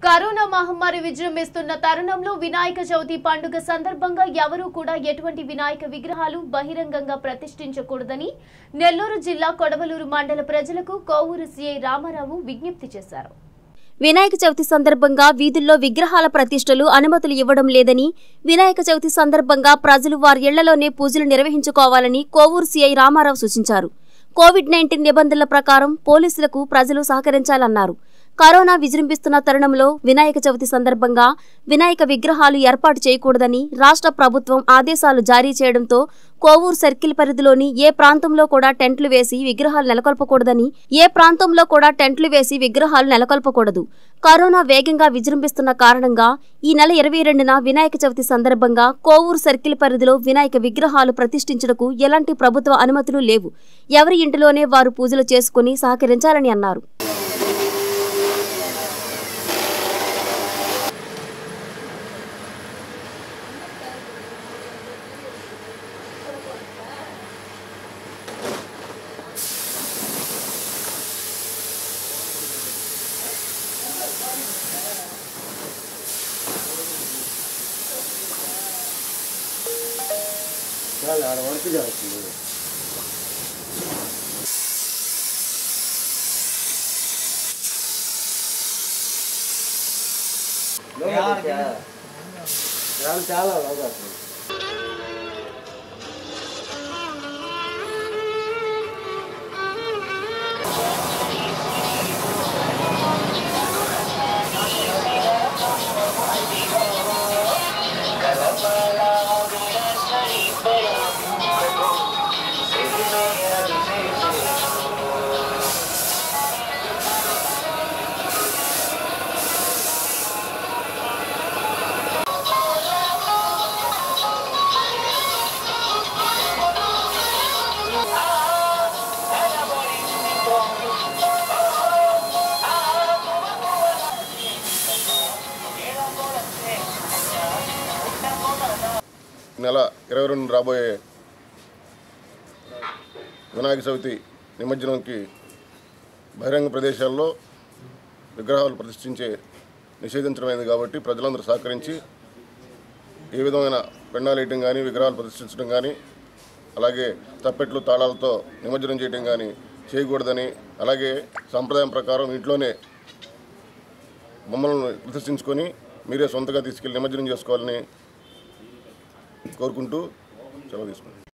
corona మహమ్మారి విజృంభిస్తున్న తరుణంలో వినాయక చవితి పండుగ సందర్భంగా ఎవరూ కూడా ఎటువంటి వినాయక విగ్రహాలు బహిరంగంగా ప్రతిష్ఠించకూడదని నెల్లూరు జిల్లా కొడవలూరు మండల ప్రజలకు కోవూరు సీఐ రామారావు విజ్ఞప్తి చేశారు వినాయక చవితి సందర్భంగా వీధుల్లో విగ్రహాల ప్రతిష్టలు అనుమతులు ఇవ్వడం లేదని వినాయక చవితి సందర్భంగా ప్రజలు వారి ఇళ్లలోనే పూజలు నిర్వహించుకోవాలని కోవూరు సీఐ రామారావు సూచించారు కోవిడ్ నైన్టీన్ నిబంధనల ప్రకారం పోలీసులకు ప్రజలు సహకరించాలన్నారు కరోనా విజృంభిస్తున్న తరుణంలో వినాయక చవితి సందర్భంగా వినాయక విగ్రహాలు ఏర్పాటు చేయకూడదని రాష్ట్ర ప్రభుత్వం ఆదేశాలు జారీ చేయడంతో కోవూరు సర్కిల్ పరిధిలోని ఏ ప్రాంతంలో కూడా టెంట్లు వేసి విగ్రహాలు నెలకొల్పకూడదని ఏ ప్రాంతంలో కూడా టెంట్లు వేసి విగ్రహాలు నెలకొల్పకూడదు కరోనా వేగంగా విజృంభిస్తున్న కారణంగా ఈ నెల ఇరవై రెండున వినాయక చవితి సందర్భంగా కోవూరు సర్కిల్ పరిధిలో వినాయక విగ్రహాలు ప్రతిష్ఠించుటకు ఎలాంటి ప్రభుత్వ అనుమతులు లేవు ఎవరి ఇంటిలోనే వారు పూజలు చేసుకుని సహకరించాలని అన్నారు చాలా ఆడ వరకు చేస్తుంది చాలా చాలా అవకాశం నెల ఇరవై రెండు రాబోయే వినాయక చవితి నిమజ్జనంకి బహిరంగ ప్రదేశాల్లో విగ్రహాలు ప్రతిష్ఠించే నిషేధించడమైంది కాబట్టి ప్రజలందరూ సహకరించి ఏ విధమైన పెండాలేయటం కానీ విగ్రహాలు ప్రతిష్ఠించడం కానీ అలాగే తప్పెట్లు తాళాలతో నిమజ్జనం చేయడం కానీ చేయకూడదని అలాగే సాంప్రదాయం ప్రకారం ఇంట్లోనే బొమ్మలను ప్రతిష్ఠించుకొని మీరే సొంతగా తీసుకెళ్ళి నిమజ్జనం చేసుకోవాలని కోరుకుంటూ సెలవు తీసుకుంటాం